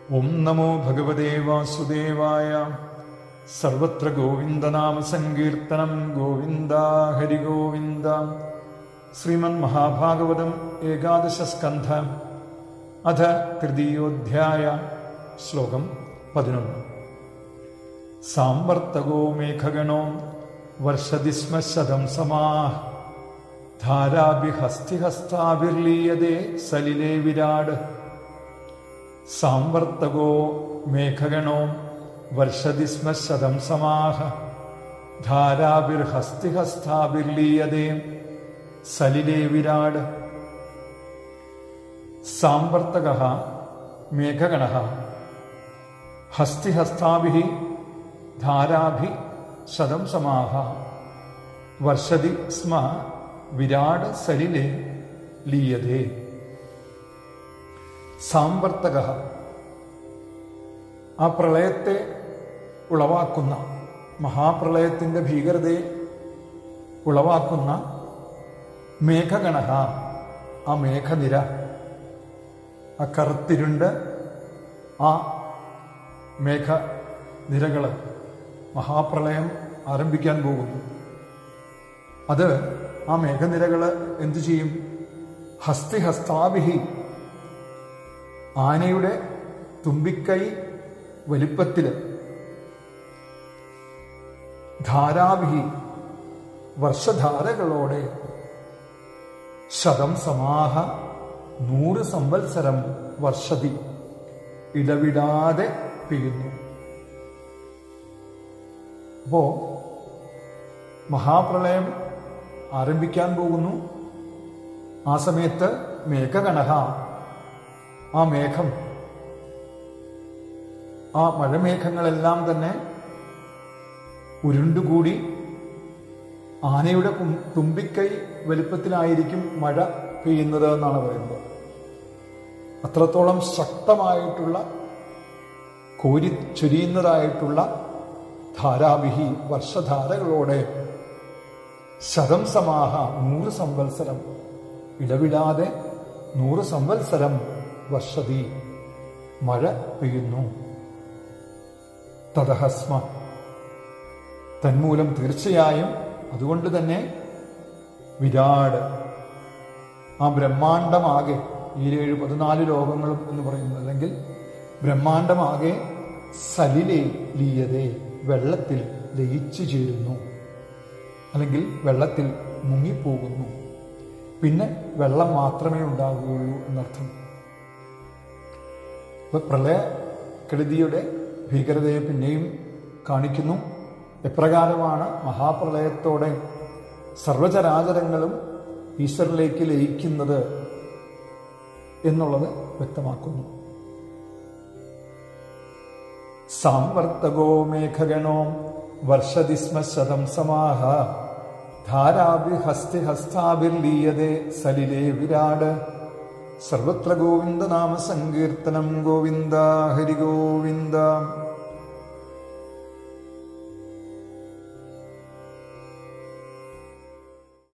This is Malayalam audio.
ഓം നമോ ഭഗവതേ വാസുദേവായ സർവത്ര ഗോവിന്ദനാമ സങ്കീർത്തനം ഗോവിന്ദ ഹരിഗോവിന്ദ ശ്രീമൻ മഹാഭാഗവതം ഏകാദശ സ്കന്ധ അധ തൃതീയോധ്യായ ശ്ലോകം പതിനൊന്ന് സാമ്പർത്തകോ മേഘഗണോ വർഷതി സ്മ ശതം സമാഹ ധാരാഭിഹസ്തിഹസ്താഭിർലീയതേ സലിലേ വിരാട് സാമ്പർത്തകോ മേഘഗണോ വർഷതി സ്മ ശതം സമാഹ ധാരാഭിർഹസ്തിഹസ്താഭിർലീയതേ സലിലേ വിരാട് സാമ്പർത്തക മേഘഗണ ഹസ്തിഹസ്താഭി ധാരാഭി ശതം സമാഹ വർഷതി സ്മ വിരാട് സലിലെ ലീയതേ സാമ്പർത്തക ആ പ്രളയത്തെ ഉളവാക്കുന്ന മഹാപ്രളയത്തിൻ്റെ ഭീകരതയെ ഉളവാക്കുന്ന മേഘഗണ ആ മേഘനിര ആ കറുത്തിരുണ്ട് ആ മേഘനിരകൾ മഹാപ്രളയം ആരംഭിക്കാൻ പോകുന്നു അത് ആ മേഘനിരകൾ എന്തു ചെയ്യും ഹസ്തിഹസ്താഭിഹി ആനയുടെ തുമ്പിക്കൈ വലിപ്പത്തിൽ ധാരാഭിഹി വർഷധാരകളോടെ ശതം സമാഹ നൂറ് സംവത്സരം വർഷതി ഇടവിടാതെ പെയ്യുന്നു അപ്പോ മഹാപ്രളയം ആരംഭിക്കാൻ പോകുന്നു ആ സമയത്ത് മേഘഗണഹ ആ മേഘം ആ മഴമേഘങ്ങളെല്ലാം തന്നെ ഉരുണ്ടുകൂടി ആനയുടെ തുമ്പിക്കൈ വലുപ്പത്തിലായിരിക്കും മഴ പെയ്യുന്നത് എന്നാണ് പറയുന്നത് അത്രത്തോളം ശക്തമായിട്ടുള്ള കോരി ചൊരിയുന്നതായിട്ടുള്ള ധാരാവിഹി വർഷധാരകളോടെ ശതം സമാഹ നൂറ് സംവത്സരം ഇടവിടാതെ നൂറ് സംവത്സരം വർഷതി മഴ പെയ്യുന്നു തതഹസ്മ തന്മൂലം തീർച്ചയായും അതുകൊണ്ട് തന്നെ വിരാട് ആ ബ്രഹ്മാണ്ടമാകെ ഈ ഏഴ് പതിനാല് ലോകങ്ങളും എന്ന് പറയുന്നത് അല്ലെങ്കിൽ ബ്രഹ്മാണ്ടമാകെ സലിലെ ലീയതേ വെള്ളത്തിൽ ലയിച്ചു ചേരുന്നു അല്ലെങ്കിൽ വെള്ളത്തിൽ മുങ്ങിപ്പോകുന്നു പിന്നെ വെള്ളം മാത്രമേ ഉണ്ടാകുകയുള്ളൂ എന്നർത്ഥം ഇപ്പൊ പ്രളയക്കെടുതിയുടെ ഭീകരതയെ പിന്നെയും കാണിക്കുന്നു എപ്രകാരമാണ് മഹാപ്രളയത്തോടെ സർവചരാചരങ്ങളും ഈശ്വരിലേക്ക് ലയിക്കുന്നത് എന്നുള്ളത് വ്യക്തമാക്കുന്നു സാംവർത്തകോ മേഘഗണോ വർഷതി സ്മ ശതം സമാഹ ധാരാഭിഹസ്തിഹസ്താഭിർലീയതേ സലിലേ വിരാട് സർവത്ര ഗോവിന്ദ നാമ സങ്കീർത്തനം ഗോവിന്ദ ഹരി ഗോവിന്ദ